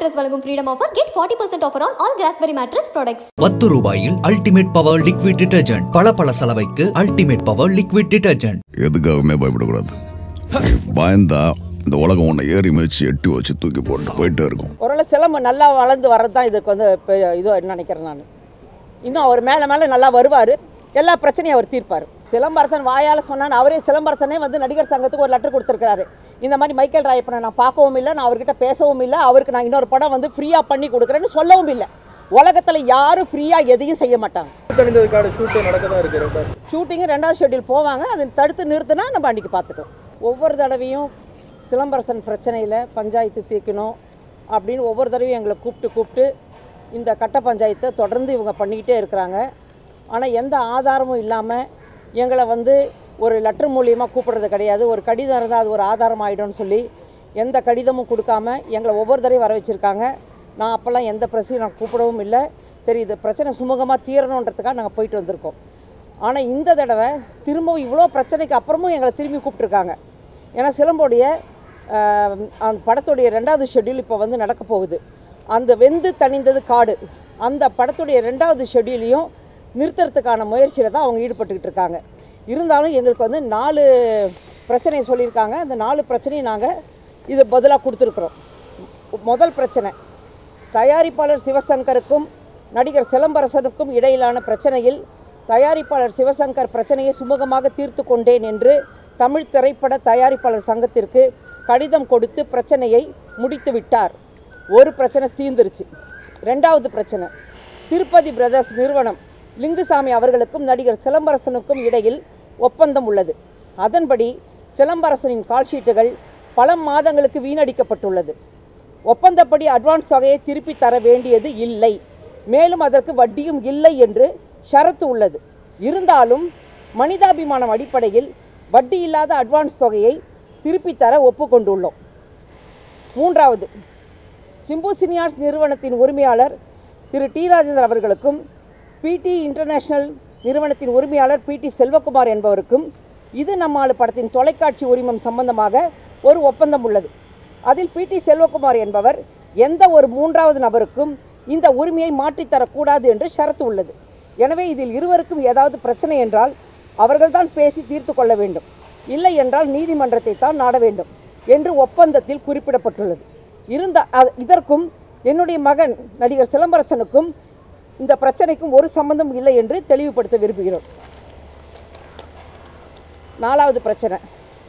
Mattress வழங்கும் freedom offer get forty percent offer on all Crossberry mattress products பத்து ரூபாயில் ultimate power liquid detergent பல பல சலவைக்கு அல்டிமேட் பவர் லிக்விட் டிடர்ஜென்ட் எதுக்காகவுமே பயப்படக்கூடாது நீ பயந்தா இந்த உலகம் உன்னை ஏறி மிதிச்சு எட்டி வச்சு தூக்கி போட்டு போயிட்டே இருக்கும் ஒருவேளை சிலம்பம் நல்லா வளர்ந்து வர்றது தான் இதுக்கு வந்து பெ- இது நினைக்கிறேன் நான் இன்னும் அவர் மேலே மேலே நல்லா வருவார் எல்லா பிரச்சனையும் அவர் தீர்ப்பார் சிலம்பரசன் வாயால் சொன்னான்னு அவரே சிலம்பரசனே வந்து நடிகர் சங்கத்துக்கு ஒரு லெட்டர் கொடுத்துருக்காரு இந்த மாதிரி மைக்கேல் ராயப்பனை நான் பார்க்கவும் இல்லை நான் அவர்கிட்ட பேசவும் இல்லை அவருக்கு நான் இன்னொரு படம் வந்து ஃப்ரீயாக பண்ணி கொடுக்குறேன்னு சொல்லவும் இல்லை உலகத்தில் யாரும் ஃப்ரீயாக எதையும் செய்ய மாட்டாங்க தணிந்ததுக்கான ஷூட்டு நடக்க தான் இருக்கு ரெண்டா ஷூட்டிங்கு ரெண்டாவது ஷெட்யூல் போவாங்க அதை தடுத்து நிறுத்தினா நம்ம அன்றைக்கி பார்த்துட்டோம் ஒவ்வொரு தடவையும் சிலம்பரசன் பிரச்சனையில் பஞ்சாயத்து தீர்க்கணும் அப்படின்னு ஒவ்வொரு தடவையும் எங்களை கூப்பிட்டு கூப்பிட்டு இந்த கட்ட பஞ்சாயத்தை தொடர்ந்து இவங்க பண்ணிக்கிட்டே இருக்கிறாங்க ஆனால் எந்த ஆதாரமும் இல்லாமல் எங்களை வந்து ஒரு லெட்டர் மூலியமாக கூப்பிடுறது கிடையாது ஒரு கடிதம் இருந்தால் அது ஒரு ஆதாரம் ஆகிடும்னு சொல்லி எந்த கடிதமும் கொடுக்காம எங்களை ஒவ்வொரு தடவையும் வர வச்சுருக்காங்க நான் அப்போல்லாம் எந்த பிரச்சனையும் நான் கூப்பிடவும் இல்லை சரி இது பிரச்சனை சுமூகமாக தீரணுன்றதுக்காக நாங்கள் போயிட்டு வந்திருக்கோம் ஆனால் இந்த தடவை திரும்பவும் இவ்வளோ பிரச்சனைக்கு அப்புறமும் எங்களை திரும்பி கூப்பிட்ருக்காங்க ஏன்னா சிலம்போடைய ஆஹ், அந்த படத்துடைய ரெண்டாவது ஷெட்யூல் இப்போ வந்து நடக்க போகுது அந்த வெந்து தணிந்தது காடு அந்த படத்துடைய ரெண்டாவது ஷெட்யூலையும் நிறுத்துறதுக்கான முயற்சியில் தான் அவங்க ஈடுபட்டுக்கிட்டு இருக்காங்க இருந்தாலும் எங்களுக்கு வந்து நாலு பிரச்சனையை சொல்லியிருக்காங்க அந்த நாலு பிரச்சனையும் நாங்கள் இது பதிலாக கொடுத்துருக்குறோம் முதல் பிரச்சனை தயாரிப்பாளர் சிவசங்கருக்கும் நடிகர் சிலம்பரசனுக்கும் இடையிலான பிரச்சனையில் தயாரிப்பாளர் சிவசங்கர் பிரச்சனையை சுமூகமாக தீர்த்து கொண்டேன் என்று தமிழ் திரைப்பட தயாரிப்பாளர் சங்கத்திற்கு கடிதம் கொடுத்து பிரச்சனையை முடித்து விட்டார் ஒரு பிரச்சனை தீர்ந்துருச்சு ரெண்டாவது பிரச்சனை திருப்பதி பிரதர்ஸ் நிறுவனம் லிங்குசாமி அவர்களுக்கும் நடிகர் சிலம்பரசனுக்கும் இடையில் ஒப்பந்தம் உள்ளது அதன்படி சிலம்பரசனின் கால்ஷீட்டுகள் பல மாதங்களுக்கு வீணடிக்கப்பட்டுள்ளது ஒப்பந்தப்படி அட்வான்ஸ் தொகையை திருப்பி தர வேண்டியது இல்லை மேலும் அதற்கு வட்டியும் இல்லை என்று ஷரத்து உள்ளது இருந்தாலும் மனிதாபிமானம் அடிப்படையில் வட்டி இல்லாத அட்வான்ஸ் தொகையை திருப்பி தர ஒப்புக்கொண்டுள்ளோம் மூன்றாவது சிம்பு சினியார்ஸ் நிறுவனத்தின் உரிமையாளர் திரு டி ராஜேந்தர் அவர்களுக்கும் பிடி இன்டர்நேஷனல் நிறுவனத்தின் உரிமையாளர் பிடி செல்வகுமார் என்பவருக்கும் இது நம்மாலு படத்தின் தொலைக்காட்சி உரிமம் சம்பந்தமாக ஒரு ஒப்பந்தம் உள்ளது அதில் பிடி செல்வகுமார் என்பவர் எந்த ஒரு மூன்றாவது நபருக்கும் இந்த உரிமையை மாற்றித்தரக்கூடாது என்று ஷரத்து உள்ளது எனவே இதில் இருவருக்கும் ஏதாவது பிரச்சனை என்றால் அவர்கள்தான் பேசி தீர்த்து கொள்ள வேண்டும் இல்லை என்றால் நீதிமன்றத்தை தான் நாட வேண்டும் என்று ஒப்பந்தத்தில் குறிப்பிடப்பட்டுள்ளது இருந்த அ- இதற்கும் என்னுடைய மகன் நடிகர் சிலம்பரசனுக்கும் இந்த பிரச்சனைக்கும் ஒரு சம்பந்தம் இல்லை என்று தெளிவுபடுத்த விரும்புகிறோம் நாலாவது பிரச்சனை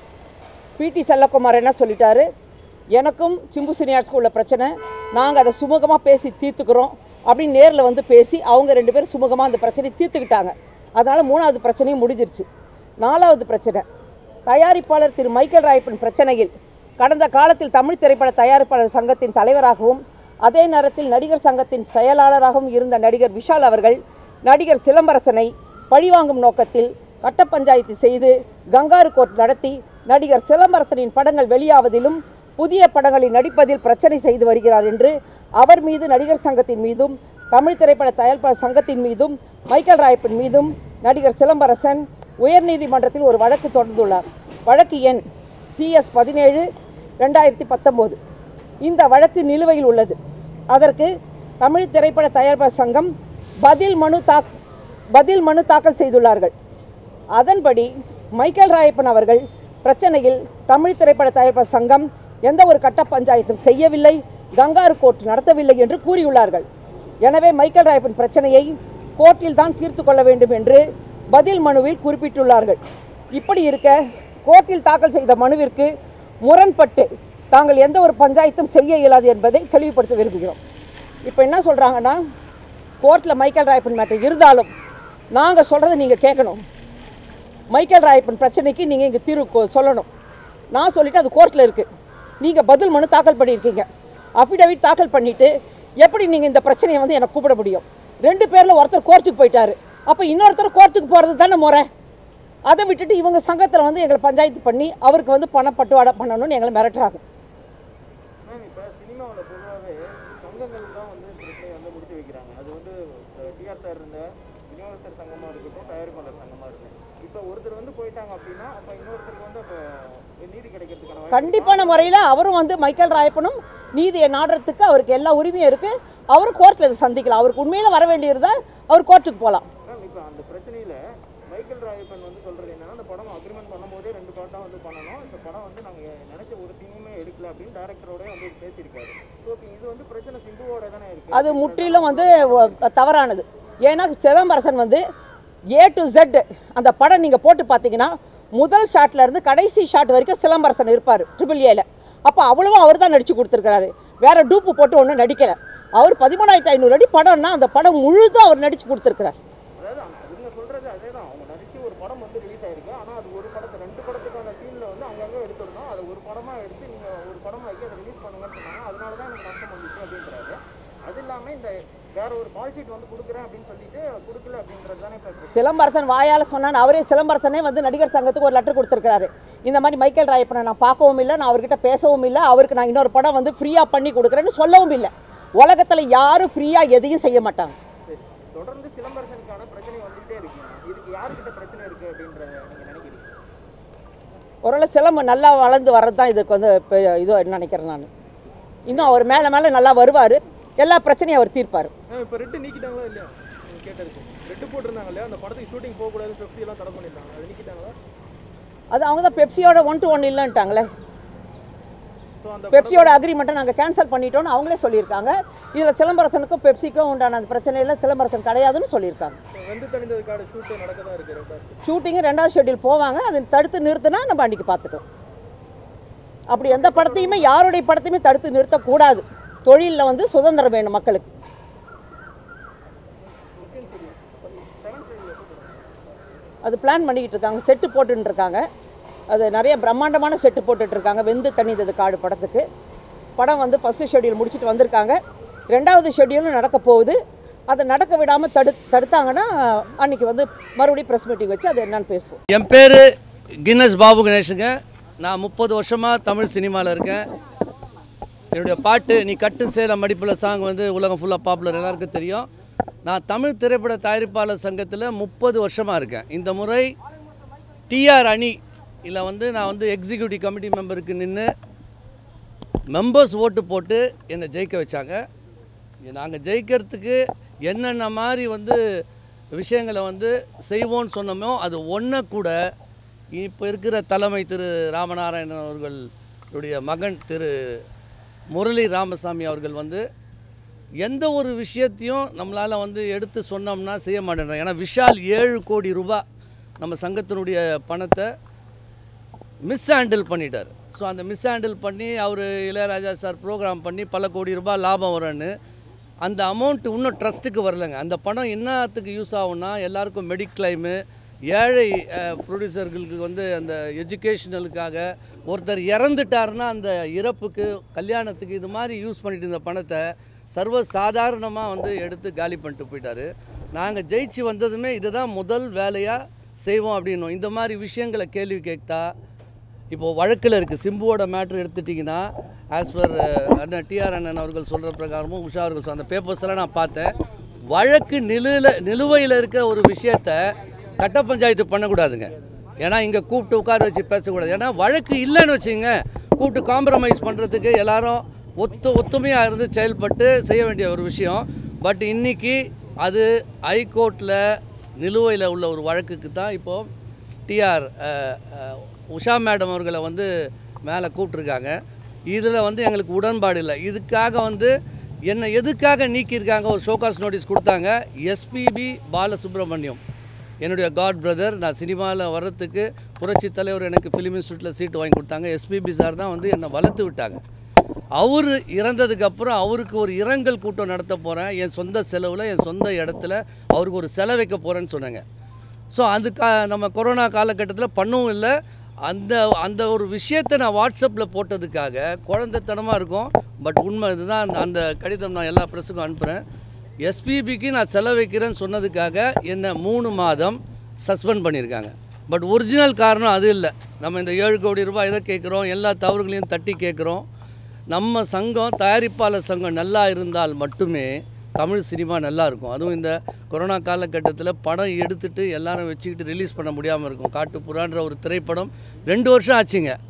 பிடி செல்லக்குமார் என்ன சொல்லிட்டாரு எனக்கும் சிம்பு சினியார்ஸ்க்கு உள்ள பிரச்சனை நாங்கள் அதை சுமூகமாக பேசி தீர்த்துக்கிறோம் அப்படின்னு நேரில் வந்து பேசி அவங்க ரெண்டு பேரும் சுமூகமாக அந்த பிரச்சனையை தீர்த்துக்கிட்டாங்க அதனால் மூணாவது பிரச்சனையும் முடிஞ்சிருச்சு நாலாவது பிரச்சனை தயாரிப்பாளர் திரு மைக்கேல் ராயப்பன் பிரச்சனையில் கடந்த காலத்தில் தமிழ் திரைப்பட தயாரிப்பாளர் சங்கத்தின் தலைவராகவும் அதே நேரத்தில் நடிகர் சங்கத்தின் செயலாளராகவும் இருந்த நடிகர் விஷால் அவர்கள் நடிகர் சிலம்பரசனை பழிவாங்கும் நோக்கத்தில் கட்ட பஞ்சாயத்து செய்து கங்காரு கோர்ட் நடத்தி நடிகர் சிலம்பரசனின் படங்கள் வெளியாவதிலும் புதிய படங்களில் நடிப்பதில் பிரச்சனை செய்து வருகிறார் என்று அவர் மீது நடிகர் சங்கத்தின் மீதும் தமிழ் திரைப்பட தயாரிப்பாளர் சங்கத்தின் மீதும் மைக்கேல் ராயப்பன் மீதும் நடிகர் சிலம்பரசன் உயர்நீதிமன்றத்தில் ஒரு வழக்கு தொடர்ந்துள்ளார் வழக்கு எண் சிஎஸ் பதினேழு ரெண்டாயிரத்தி பத்தொம்போது இந்த வழக்கு நிலுவையில் உள்ளது அதற்கு தமிழ் திரைப்பட தயாரிப்பாளர் சங்கம் பதில் மனு தாக் பதில் மனு தாக்கல் செய்துள்ளார்கள் அதன்படி மைக்கேல் ராயப்பன் அவர்கள் பிரச்சனையில் தமிழ் திரைப்பட தயாரிப்பாளர் சங்கம் எந்த ஒரு கட்ட பஞ்சாயத்தும் செய்யவில்லை கங்காரு கோர்ட் நடத்தவில்லை என்று கூறியுள்ளார்கள் எனவே மைக்கேல் ராயப்பன் பிரச்சனையை கோர்ட்டில் தான் தீர்த்து கொள்ள வேண்டும் என்று பதில் மனுவில் குறிப்பிட்டுள்ளார்கள் இப்படி இருக்க கோர்ட்டில் தாக்கல் செய்த மனுவிற்கு முரண்பட்டு தாங்கள் எந்த ஒரு பஞ்சாயத்தும் செய்ய இயலாது என்பதை தெளிவுபடுத்த விரும்புகிறோம் இப்போ என்ன சொல்கிறாங்கன்னா கோர்ட்டில் மைக்கேல் ராயப்பன் மேட்டர் இருந்தாலும் நாங்கள் சொல்கிறத நீங்கள் கேட்கணும் மைக்கேல் ராயப்பன் பிரச்சனைக்கு நீங்கள் இங்கே தீர்வு கொ- சொல்லணும் நான் சொல்லிட்டு அது கோர்ட்டில் இருக்குது நீங்கள் பதில் மனு தாக்கல் பண்ணியிருக்கீங்க அஃபிடவிட் தாக்கல் பண்ணிவிட்டு எப்படி நீங்கள் இந்த பிரச்சனையை வந்து எனக்கு கூப்பிட முடியும் ரெண்டு பேரில் ஒருத்தர் கோர்ட்டுக்கு போயிட்டாரு அப்போ இன்னொருத்தர் கோர்ட்டுக்கு போகிறது தானே முறை அதை விட்டுட்டு இவங்க சங்கத்தில் வந்து எங்களை பஞ்சாயத்து பண்ணி அவருக்கு வந்து பணப்பட்டுவாடா பண்ணணும்னு எங்களை மிரட்டுறாங்க மேம் இப்போ சினிமாவில் பொதுவாகவே சங்கங்கள் தான் வந்து பிரச்சனையை வந்து முடிச்சு வைக்கிறாங்க அது வந்து டிஆர் சார் இருந்த விநியோகஸ்தர் சங்கமாக இருக்கட்டும் தயாரிப்பாளர் சங்கமாக இருக்கட்டும் இப்போ ஒருத்தர் வந்து போயிட்டாங்க அப்படின்னா அப்போ இன்னொருத்தருக்கு வந்து அப்போ நீதி கிடைக்கிறதுக்கான வாய்ப்பு கண்டிப்பான முறையில் அவரும் வந்து மைக்கேல் ராயப்பனும் நீதியை நாடுறதுக்கு அவருக்கு எல்லா உரிமையும் இருக்குது அவர் கோர்ட்டில் இதை சந்திக்கலாம் அவருக்கு உண்மையில் வர வேண்டியிருந்தால் அவர் கோர்ட்டுக்கு போகலாம் மேம் இப்போ அந்த பிரச்சனையில மைக்கேல் ராயப்பன் வந்து சொல்றது என்னன்னா அந்த படம் அக்ரிமெண்ட் பண்ணும்போதே ரெண்டு பாட்டா வந்து பண்ணணும் இந்த படம் வந்து நாங்க நினைச்ச ஒரு சீனுமே எடுக்கல அப்படின்னு டேரக்டரோட வந்து பேசியிருக்காரு ஸோ இப்போ இது வந்து பிரச்சனை சிம்புவோட தானே இருக்கு அது முற்றிலும் வந்து ஒ- தவறானது ஏன்னா சிதம்பரசன் வந்து ஏ டு Z அந்த படம் நீங்கள் போட்டு பார்த்தீங்கன்னா முதல் ஷாட்ல இருந்து கடைசி ஷாட் வரைக்கும் சிலம்பரசன் இருப்பார் ட்ரிபிள் ஏல அப்போ அவ்வளவும் அவர் தான் நடிச்சு கொடுத்துருக்காரு வேற டூப்பு போட்டு ஒன்றும் நடிக்கல அவர் பதிமூணாயிரத்தி ஐநூறு அடி படம்னா அந்த படம் முழுதும் அவர் நடிச்சு கொடுத்துருக்கிறார் அதாவது அவங்க- அவங்க சொல்றது அதே தான் அவங்க நடிச்சு ஒரு படம் வந்து ரிலீஸ் ஆயிருக்கு ஆனா அது ஒரு படத்தை ரெண்டு படத்துக்கான சீன்ல வந்து அங்கங்க எடுத்துருந்தோம் அதை ஒரு படமா எடுத்து நீங்க ஒரு படமா ஆக்கி அதை ரிலீஸ் பண்ணுங்கன்னு சொன்னாங்க அதனால தான் எனக்கு நஷ்டம் வந்துச்சு அப்படின்றாரு அது இல்லாம இந்த வேற ஒரு கால் ஷீட் வந்து கொடுக்குறேன் அப்படின்னு சொல்லிட்டு கொடுக்கல அப்படின்றது தானே இப்போ பிரச்சனை. சிலம்பரசன் வாயால் சொன்னான் அவரே சிலம்பரசனே வந்து நடிகர் சங்கத்துக்கு ஒரு லெட்டர் கொடுத்துருக்காரு இந்த மாதிரி மைக்கேல் ராயப்பனை நான் பார்க்கவும் இல்லை நான் அவர்கிட்ட பேசவும் இல்லை அவருக்கு நான் இன்னொரு படம் வந்து ஃப்ரீயாக பண்ணி கொடுக்குறேன்னு சொல்லவும் இல்லை உலகத்தில் யாரும் ஃப்ரீயாக எதையும் செய்ய மாட்டாங்க சரி தொடர்ந்து சிலம்பரசனுக்கான பிரச்சனை வந்துகிட்டே இருக்கு இதுக்கு யாருக்கிட்ட பிரச்சனை இருக்கு அப்படின்றத நீங்க நினைக்கிறீங்க ஒருவேளை சிலம்பு நல்லா வளர்ந்து வர்றது தான் இதுக்கு வந்து பெரிய இது நினைக்கிறேன் நான் இன்னும் அவர் மேலே மேலே நல்லா வருவார் எல்லா பிரச்சனையும் அவர் தீர்ப்பார் இப்போ ரெட்டு நீக்கிட்டாங்களா இல்லையா நீங்க கேட்டதுக்கு ரெட்டு போட்டிருந்தாங்க இல்லையா அந்த படத்துக்கு ஷூட்டிங் போகக்கூடாது ஃபிஃப்டி எல்லாம் தடை பண்ணிட்டாங்க அது நீக்கிட்டாங்களா அது அவங்க தான் பெப்சியோட ஒன் டு ஒன் இல்லைன்ட்டாங்களே ஸோ அந்த பெப்சியோட அக்ரிமெண்ட்டை நாங்கள் கேன்சல் பண்ணிட்டோம்னு அவங்களே சொல்லியிருக்காங்க இதில் சிலம்பரசனுக்கும் பெப்சிக்கும் உண்டான அந்த பிரச்சனையில் சிலம்பரசன் கிடையாதுன்னு சொல்லியிருக்காங்க வெந்து தணிந்ததுக்கான ஷூட்டு நடக்க தான் இருக்கு ரெண்டாவது ஷூட்டிங்கு ரெண்டாவது ஷெட்யூல் போவாங்க அதை தடுத்து நிறுத்தினா நம்ம அன்றைக்கி பார்த்துட்டோம் அப்படி எந்த படத்தையுமே யாருடைய படத்தையுமே தடுத்து நிறுத்தக்கூடாது தொழிலில் வந்து சுதந்திரம் வேணும் மக்களுக்கு அது பிளான் பண்ணிக்கிட்டு இருக்காங்க செட்டு போட்டுன்னு இருக்காங்க அது நிறைய பிரம்மாண்டமான செட்டு போட்டுட்டு இருக்காங்க வெந்து தணிந்தது காடு படத்துக்கு படம் வந்து ஃபஸ்ட்டு ஷெட்யூல் முடிச்சுட்டு வந்திருக்காங்க ரெண்டாவது ஷெட்யூலும் நடக்க போகுது அதை நடக்க விடாமல் தடு தடுத்தாங்கன்னா அன்றைக்கி வந்து மறுபடியும் ப்ரெஸ் மீட்டிங் வச்சு அது என்னன்னு பேசுவோம் என் பேர் கின்னஸ் பாபு கணேஷுங்க நான் முப்பது வருஷமாக தமிழ் சினிமாவில் இருக்கேன் என்னுடைய பாட்டு நீ கட்டு சேலம் மடிப்பில் சாங் வந்து உலகம் ஃபுல்லாக பாப்புலர் எல்லாருக்கும் தெரியும் நான் தமிழ் திரைப்பட தயாரிப்பாளர் சங்கத்தில் முப்பது வருஷமாக இருக்கேன் இந்த முறை டிஆர் அணி இல்லை வந்து நான் வந்து எக்ஸிக்யூட்டிவ் கமிட்டி மெம்பருக்கு நின்று மெம்பர்ஸ் ஓட்டு போட்டு என்னை ஜெயிக்க வச்சாங்க நாங்கள் ஜெயிக்கிறதுக்கு என்னென்ன மாதிரி வந்து விஷயங்களை வந்து செய்வோம்னு சொன்னோமோ அது ஒன்றை கூட இப்போ இருக்கிற தலைமை திரு ராமநாராயணன் அவர்களுடைய மகன் திரு முரளி ராமசாமி அவர்கள் வந்து எந்த ஒரு விஷயத்தையும் நம்மளால் வந்து எடுத்து சொன்னோம்னா செய்ய மாட்டேங்கிறோம் ஏன்னா விஷால் ஏழு கோடி ரூபாய் நம்ம சங்கத்தினுடைய பணத்தை மிஸ் ஹேண்டில் பண்ணிட்டார் ஸோ அந்த மிஸ் ஹேண்டில் பண்ணி அவர் இளையராஜா சார் ப்ரோக்ராம் பண்ணி பல கோடி ரூபாய் லாபம் வரும்னு அந்த அமௌண்ட் இன்னும் ட்ரஸ்ட்டுக்கு வரலைங்க அந்த பணம் என்னத்துக்கு யூஸ் ஆகும்னா எல்லாருக்கும் மெடிக்ளைமு ஏழை ப்ரொடியூசர்களுக்கு வந்து அந்த எஜுகேஷனலுக்காக ஒருத்தர் இறந்துட்டாருன்னா அந்த இறப்புக்கு கல்யாணத்துக்கு இது மாதிரி யூஸ் பண்ணிட்டு இருந்த பணத்தை சர்வ சாதாரணமாக வந்து எடுத்து காலி பண்ணிட்டு போயிட்டாரு நாங்கள் ஜெயிச்சு வந்ததுமே இதுதான் முதல் வேலையாக செய்வோம் அப்படின்னோம் இந்த மாதிரி விஷயங்களை கேள்வி கேட்டா இப்போ வழக்கில் இருக்குது சிம்புவோட மேட்ரு எடுத்துட்டிங்கன்னா ஆஸ் பர் அண்ணன் டிஆர் அண்ணன் அவர்கள் சொல்கிற பிரகாரமும் உஷா அவர்கள் சொன்ன அந்த பேப்பர்ஸ் எல்லாம் நான் பார்த்தேன் வழக்கு நிலுவில் நிலுவையில் இருக்க ஒரு விஷயத்த கட்ட பஞ்சாயத்து பண்ணக்கூடாதுங்க ஏன்னா இங்கே கூப்பிட்டு உட்கார வச்சு பேசக்கூடாது ஏன்னா வழக்கு இல்லைன்னு வச்சுங்க கூப்பிட்டு காம்ப்ரமைஸ் பண்ணுறதுக்கு எல்லாரும் ஒத்து ஒத்துமையாக இருந்து செயல்பட்டு செய்ய வேண்டிய ஒரு விஷயம் பட் இன்னைக்கு அது ஹைகோர்ட்டில் நிலுவையில் உள்ள ஒரு வழக்குக்கு தான் இப்போது டிஆர் உஷா மேடம் அவர்களை வந்து மேலே கூப்பிட்ருக்காங்க இதில் வந்து எங்களுக்கு உடன்பாடு இல்லை இதுக்காக வந்து என்னை எதுக்காக நீக்கியிருக்காங்க ஒரு ஷோகாஸ் நோட்டீஸ் கொடுத்தாங்க எஸ்பிபி பாலசுப்ரமணியம் என்னுடைய காட் பிரதர் நான் சினிமாவில் வர்றதுக்கு புரட்சி தலைவர் எனக்கு ஃபிலிம் இன்ஸ்டியூட்டில் சீட்டு வாங்கி கொடுத்தாங்க எஸ்பிபி சார் தான் வந்து என்னை வளர்த்து விட்டாங்க அவர் இறந்ததுக்கப்புறம் அவருக்கு ஒரு இரங்கல் கூட்டம் நடத்த போகிறேன் என் சொந்த செலவில் என் சொந்த இடத்துல அவருக்கு ஒரு செலவு வைக்க போகிறேன்னு சொன்னாங்க ஸோ அது கா நம்ம கொரோனா காலகட்டத்தில் பண்ணவும் இல்லை அந்த அந்த ஒரு விஷயத்தை நான் வாட்ஸ்அப்பில் போட்டதுக்காக குழந்தைத்தனமாக இருக்கும் பட் உண்மை இதுதான் அந்த அந்த கடிதம் நான் எல்லா ப்ரெஸ்ஸுக்கும் அனுப்புகிறேன் எஸ்பிபிக்கு நான் செலவு வைக்கிறேன்னு சொன்னதுக்காக என்னை மூணு மாதம் சஸ்பெண்ட் பண்ணியிருக்காங்க பட் ஒரிஜினல் காரணம் அது இல்லை நம்ம இந்த ஏழு கோடி ரூபாய் எதை கேட்குறோம் எல்லா தவறுகளையும் தட்டி கேட்குறோம் நம்ம சங்கம் தயாரிப்பாளர் சங்கம் நல்லா இருந்தால் மட்டுமே தமிழ் சினிமா நல்லா இருக்கும் அதுவும் இந்த கொரோனா காலகட்டத்தில் படம் எடுத்துட்டு எல்லாரும் வச்சுக்கிட்டு ரிலீஸ் பண்ண முடியாமல் இருக்கும் காட்டுப்புறான்ற ஒரு திரைப்படம் ரெண்டு வருஷம் ஆச்சுங்க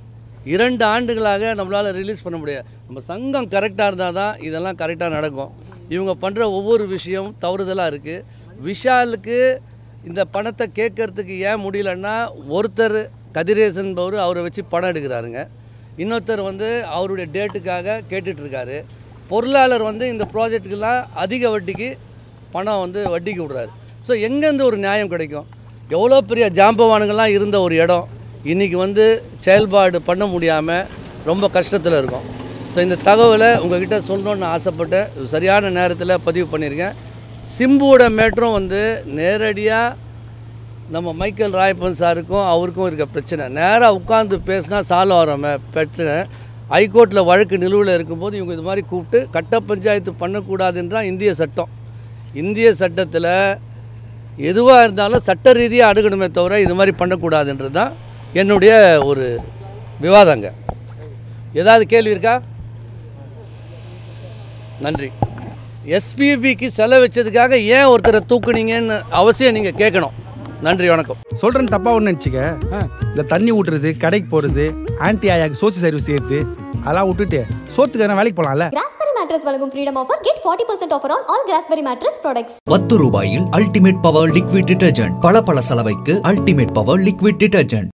இரண்டு ஆண்டுகளாக நம்மளால் ரிலீஸ் பண்ண முடியாது நம்ம சங்கம் கரெக்டாக இருந்தால் தான் இதெல்லாம் கரெக்டாக நடக்கும் இவங்க பண்ணுற ஒவ்வொரு விஷயம் தவறுதலாக இருக்குது விஷாலுக்கு இந்த பணத்தை கேட்கறதுக்கு ஏன் முடியலன்னா ஒருத்தர் கதிரேசன் என்பவர் அவரை வச்சு படம் எடுக்கிறாருங்க இன்னொருத்தர் வந்து அவருடைய டேட்டுக்காக கேட்டுட்ருக்காரு பொருளாளர் வந்து இந்த ப்ராஜெக்ட்டுக்கெல்லாம் அதிக வட்டிக்கு பணம் வந்து வட்டிக்கு விடுறாரு ஸோ எங்கேருந்து ஒரு நியாயம் கிடைக்கும் எவ்வளோ பெரிய ஜாம்பவானுங்கள்லாம் இருந்த ஒரு இடம் இன்றைக்கி வந்து செயல்பாடு பண்ண முடியாமல் ரொம்ப கஷ்டத்தில் இருக்கும் ஸோ இந்த தகவலை உங்ககிட்ட சொல்லணுன்னு ஆசைப்பட்டேன் இது சரியான நேரத்தில் பதிவு பண்ணியிருக்கேன் சிம்புவோட மேட்டரும் வந்து நேரடியாக நம்ம மைக்கேல் ராயப்பன் சாருக்கும் அவருக்கும் இருக்க பிரச்சனை நேராக உட்காந்து பேசினா சால்வ் ஆகிற மே- பிரச்சனை ஹைகோர்ட்டில் வழக்கு நிலுவையில் இருக்கும்போது இவங்க இது மாதிரி கூப்பிட்டு கட்ட பஞ்சாயத்து பண்ணக்கூடாதுன்றான் இந்திய சட்டம் இந்திய சட்டத்தில் எதுவாக இருந்தாலும் சட்ட ரீதியாக அணுகணுமே தவிர இது மாதிரி பண்ணக்கூடாதுன்றது தான் என்னுடைய ஒரு விவாதங்க ஏதாவது கேள்வி இருக்கா நன்றி எஸ்பிபிக்கு செலவு வச்சதுக்காக ஏன் ஒருத்தரை தூக்குனீங்கன்னு அவசியம் நீங்கள் கேட்கணும் நன்றி வணக்கம் சொல்றேன் தப்பா ஒன்று நினச்சிக்க இந்த தண்ணி ஊட்டுறது கடைக்கு போறது ஆன்டி ஆயாக்கு சோசி சர்வீஸ் செய்யறது அதெல்லாம் விட்டுட்டு சோத்துக்கு எதனா வேலைக்கு போகலாம்ல கிராஸ்பெரி மேட்ரஸ் வழங்கும் freedom offer get forty percent offer on all Crossberry mattress products பத்து ரூபாயில் அல்டிமேட் பவர் லிக்விட் டிட்டர்ஜென்ட் பல பல சலவைக்கு அல்டிமேட் பவர் லிக்விட் டிட்டர்ஜென்ட்